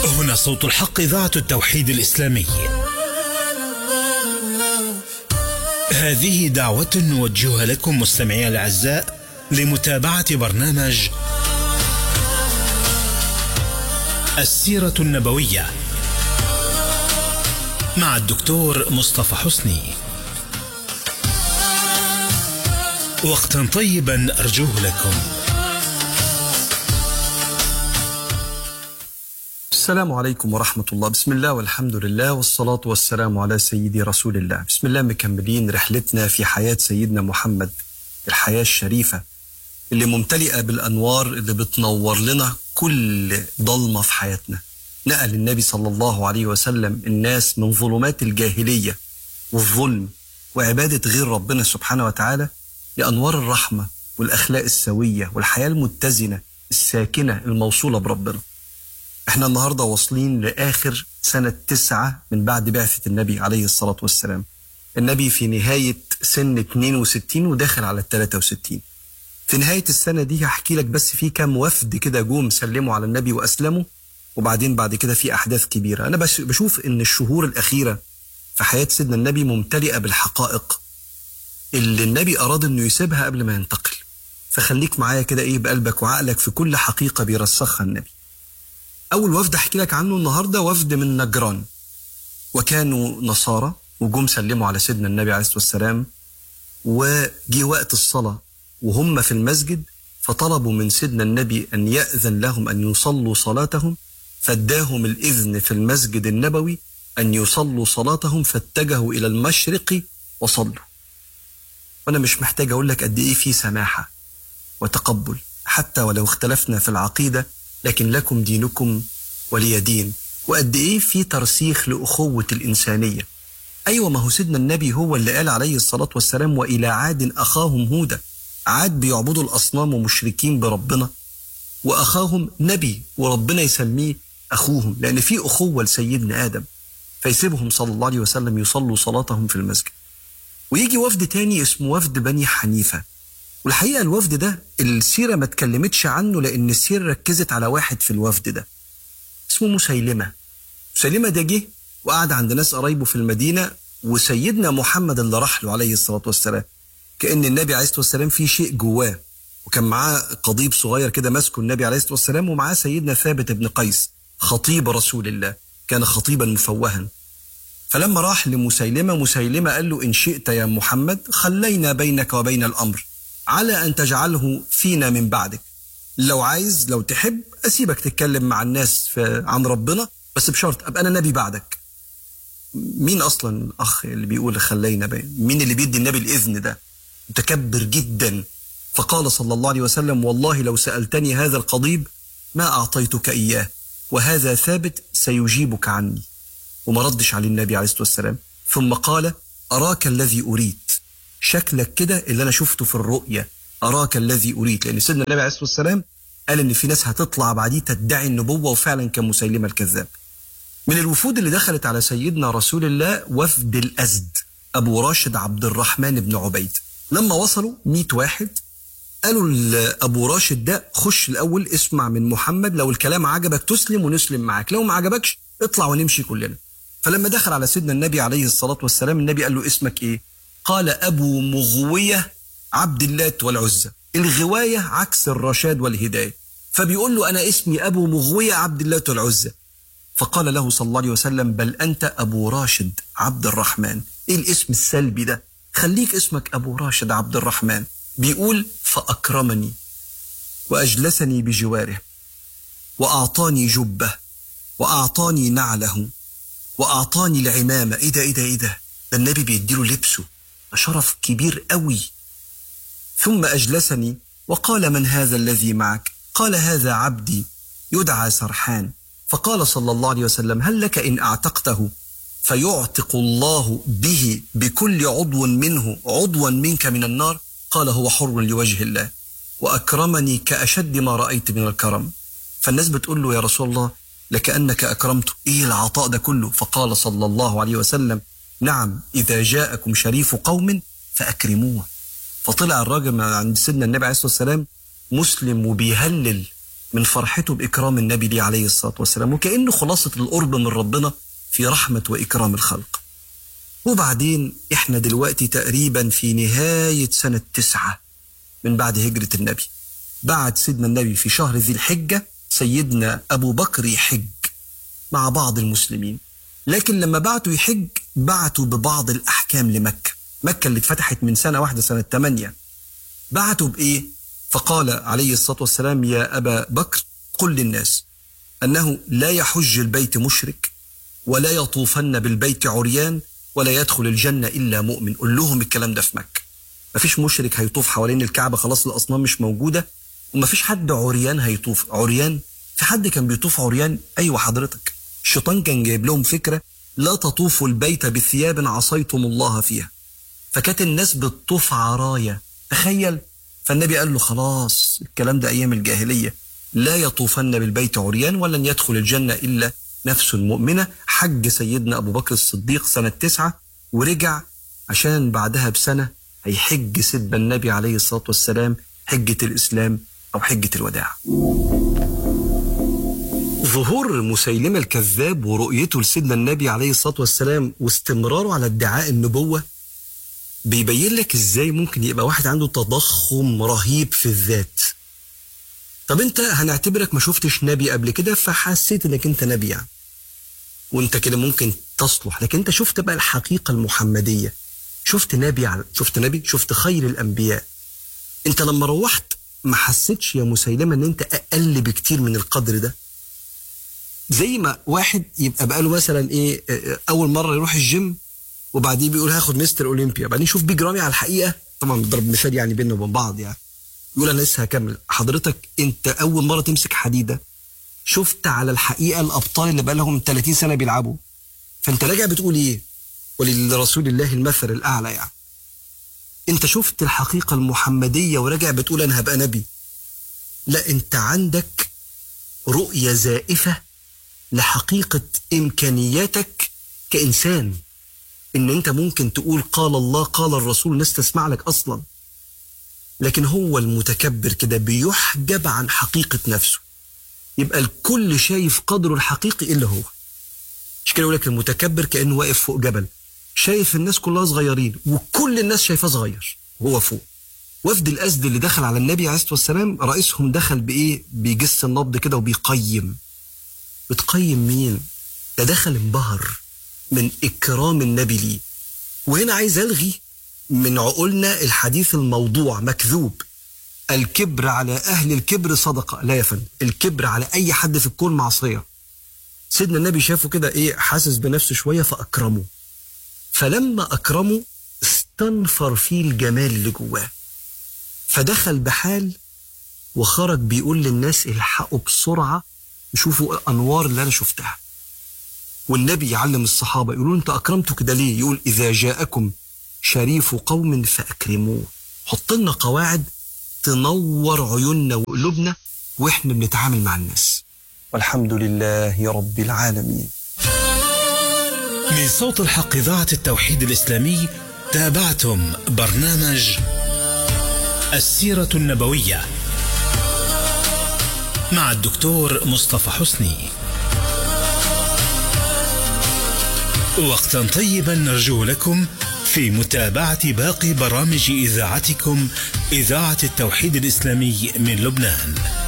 هنا صوت الحق إذاعة التوحيد الإسلامي هذه دعوة نوجهها لكم مستمعي الأعزاء لمتابعة برنامج السيرة النبوية مع الدكتور مصطفى حسني وقتا طيبا أرجوه لكم السلام عليكم ورحمة الله بسم الله والحمد لله والصلاة والسلام على سيدي رسول الله بسم الله مكملين رحلتنا في حياة سيدنا محمد الحياة الشريفة اللي ممتلئة بالأنوار اللي بتنور لنا كل ضلمة في حياتنا نقل النبي صلى الله عليه وسلم الناس من ظلمات الجاهلية والظلم وعبادة غير ربنا سبحانه وتعالى لأنوار الرحمة والأخلاق السوية والحياة المتزنة الساكنة الموصولة بربنا احنا النهاردة واصلين لآخر سنة تسعة من بعد بعثة النبي عليه الصلاة والسلام النبي في نهاية سن 62 وداخل على ال 63 في نهاية السنة دي هحكي لك بس في كام وفد كده جم سلموا على النبي وأسلموا وبعدين بعد كده في أحداث كبيرة أنا بس بشوف إن الشهور الأخيرة في حياة سيدنا النبي ممتلئة بالحقائق اللي النبي أراد إنه يسيبها قبل ما ينتقل فخليك معايا كده إيه بقلبك وعقلك في كل حقيقة بيرسخها النبي أول وفد أحكي لك عنه النهاردة وفد من نجران وكانوا نصارى وجم سلموا على سيدنا النبي عليه الصلاة والسلام وجي وقت الصلاة وهم في المسجد فطلبوا من سيدنا النبي أن يأذن لهم أن يصلوا صلاتهم فاداهم الإذن في المسجد النبوي أن يصلوا صلاتهم فاتجهوا إلى المشرق وصلوا وأنا مش محتاج أقول لك قد إيه في سماحة وتقبل حتى ولو اختلفنا في العقيدة لكن لكم دينكم ولي دين وقد ايه في ترسيخ لاخوه الانسانيه ايوه ما هو سيدنا النبي هو اللي قال عليه الصلاه والسلام والى عاد اخاهم هودا عاد بيعبدوا الاصنام ومشركين بربنا واخاهم نبي وربنا يسميه اخوهم لان في اخوه لسيدنا ادم فيسيبهم صلى الله عليه وسلم يصلوا صلاتهم في المسجد ويجي وفد تاني اسمه وفد بني حنيفه والحقيقه الوفد ده السيره ما اتكلمتش عنه لان السيره ركزت على واحد في الوفد ده اسمه مسيلمه مسيلمه ده جه وقعد عند ناس قرايبه في المدينه وسيدنا محمد اللي راح له عليه الصلاه والسلام كان النبي عليه الصلاه والسلام في شيء جواه وكان معاه قضيب صغير كده ماسكه النبي عليه الصلاه والسلام ومعاه سيدنا ثابت بن قيس خطيب رسول الله كان خطيبا مفوها فلما راح لمسيلمه مسيلمه قال له ان شئت يا محمد خلينا بينك وبين الامر على أن تجعله فينا من بعدك لو عايز لو تحب أسيبك تتكلم مع الناس عن ربنا بس بشرط أبقى أنا نبي بعدك مين أصلا الأخ اللي بيقول خلينا بين مين اللي بيدي النبي الإذن ده متكبر جدا فقال صلى الله عليه وسلم والله لو سألتني هذا القضيب ما أعطيتك إياه وهذا ثابت سيجيبك عني وما ردش عليه النبي عليه الصلاة والسلام ثم قال أراك الذي أريد شكلك كده اللي انا شفته في الرؤيه اراك الذي اريد لان سيدنا النبي عليه الصلاه والسلام قال ان في ناس هتطلع بعديه تدعي النبوه وفعلا كان مسيلمه الكذاب من الوفود اللي دخلت على سيدنا رسول الله وفد الازد ابو راشد عبد الرحمن بن عبيد لما وصلوا 100 واحد قالوا لابو راشد ده خش الاول اسمع من محمد لو الكلام عجبك تسلم ونسلم معاك لو ما عجبكش اطلع ونمشي كلنا فلما دخل على سيدنا النبي عليه الصلاه والسلام النبي قال له اسمك ايه قال أبو مغوية عبد اللات والعزة الغواية عكس الرشاد والهداية فبيقول له أنا اسمي أبو مغوية عبد اللات والعزة فقال له صلى الله عليه وسلم بل أنت أبو راشد عبد الرحمن إيه الاسم السلبي ده خليك اسمك أبو راشد عبد الرحمن بيقول فأكرمني وأجلسني بجواره وأعطاني جبة وأعطاني نعله وأعطاني العمامة إيه ده إيه ده إيه ده ده النبي بيديله لبسه شرف كبير قوي ثم أجلسني وقال من هذا الذي معك قال هذا عبدي يدعى سرحان فقال صلى الله عليه وسلم هل لك إن أعتقته فيعتق الله به بكل عضو منه عضوا منك من النار قال هو حر لوجه الله وأكرمني كأشد ما رأيت من الكرم فالناس بتقول له يا رسول الله لكأنك أكرمته إيه العطاء ده كله فقال صلى الله عليه وسلم نعم إذا جاءكم شريف قوم فأكرموه فطلع الراجل من عند سيدنا النبي عليه الصلاة والسلام مسلم وبيهلل من فرحته بإكرام النبي ليه عليه الصلاة والسلام وكأنه خلاصة القرب من ربنا في رحمة وإكرام الخلق وبعدين إحنا دلوقتي تقريبا في نهاية سنة تسعة من بعد هجرة النبي بعد سيدنا النبي في شهر ذي الحجة سيدنا أبو بكر يحج مع بعض المسلمين لكن لما بعتوا يحج بعتوا ببعض الأحكام لمكة مكة اللي اتفتحت من سنة واحدة سنة 8 بعتوا بإيه؟ فقال عليه الصلاة والسلام يا أبا بكر قل للناس أنه لا يحج البيت مشرك ولا يطوفن بالبيت عريان ولا يدخل الجنة إلا مؤمن قل لهم الكلام ده في مكة مفيش مشرك هيطوف حوالين الكعبة خلاص الأصنام مش موجودة ومفيش حد عريان هيطوف عريان في حد كان بيطوف عريان أيوة حضرتك الشيطان كان جايب لهم فكرة لا تطوفوا البيت بثياب عصيتم الله فيها فكانت الناس بتطوف عرايا تخيل فالنبي قال له خلاص الكلام ده أيام الجاهلية لا يطوفن بالبيت عريان ولن يدخل الجنة إلا نفس مؤمنة حج سيدنا أبو بكر الصديق سنة تسعة ورجع عشان بعدها بسنة هيحج سيدنا النبي عليه الصلاة والسلام حجة الإسلام أو حجة الوداع ظهور مسيلمة الكذاب ورؤيته لسيدنا النبي عليه الصلاة والسلام واستمراره على ادعاء النبوة بيبين لك ازاي ممكن يبقى واحد عنده تضخم رهيب في الذات طب انت هنعتبرك ما شفتش نبي قبل كده فحسيت انك انت نبي يعني وانت كده ممكن تصلح لكن انت شفت بقى الحقيقة المحمدية شفت نبي على شفت نبي شفت خير الانبياء انت لما روحت ما حسيتش يا مسيلمة ان انت اقل بكتير من القدر ده زي ما واحد يبقى بقاله مثلا ايه اول مره يروح الجيم وبعدين بيقول هاخد مستر اولمبيا بعدين يشوف بيج رامي على الحقيقه طبعا بضرب مثال يعني بيننا وبين بعض يعني يقول انا لسه هكمل حضرتك انت اول مره تمسك حديده شفت على الحقيقه الابطال اللي بقى لهم 30 سنه بيلعبوا فانت راجع بتقول ايه ولرسول الله المثل الاعلى يعني انت شفت الحقيقه المحمديه وراجع بتقول انا هبقى نبي لا انت عندك رؤيه زائفه لحقيقه امكانياتك كانسان ان انت ممكن تقول قال الله قال الرسول الناس تسمع لك اصلا لكن هو المتكبر كده بيحجب عن حقيقه نفسه يبقى الكل شايف قدره الحقيقي الا هو مش كده يقول لك المتكبر كانه واقف فوق جبل شايف الناس كلها صغيرين وكل الناس شايفاه صغير وهو فوق وفد الأسد اللي دخل على النبي عليه الصلاة والسلام رئيسهم دخل بإيه بيجس النبض كده وبيقيم بتقيم مين ده دخل انبهر من إكرام النبي ليه وهنا عايز ألغي من عقولنا الحديث الموضوع مكذوب الكبر على أهل الكبر صدقة لا يا فندم الكبر على أي حد في الكون معصية سيدنا النبي شافه كده إيه حاسس بنفسه شوية فأكرمه فلما أكرمه استنفر فيه الجمال اللي جواه فدخل بحال وخرج بيقول للناس الحقوا بسرعة شوفوا الأنوار اللي أنا شفتها والنبي يعلم الصحابة يقولون أنت أكرمته كده ليه يقول إذا جاءكم شريف قوم فأكرموه حط لنا قواعد تنور عيوننا وقلوبنا وإحنا بنتعامل مع الناس والحمد لله رب العالمين من صوت الحق إذاعة التوحيد الإسلامي تابعتم برنامج السيرة النبوية مع الدكتور مصطفى حسني وقتا طيبا نرجو لكم في متابعة باقي برامج إذاعتكم إذاعة التوحيد الإسلامي من لبنان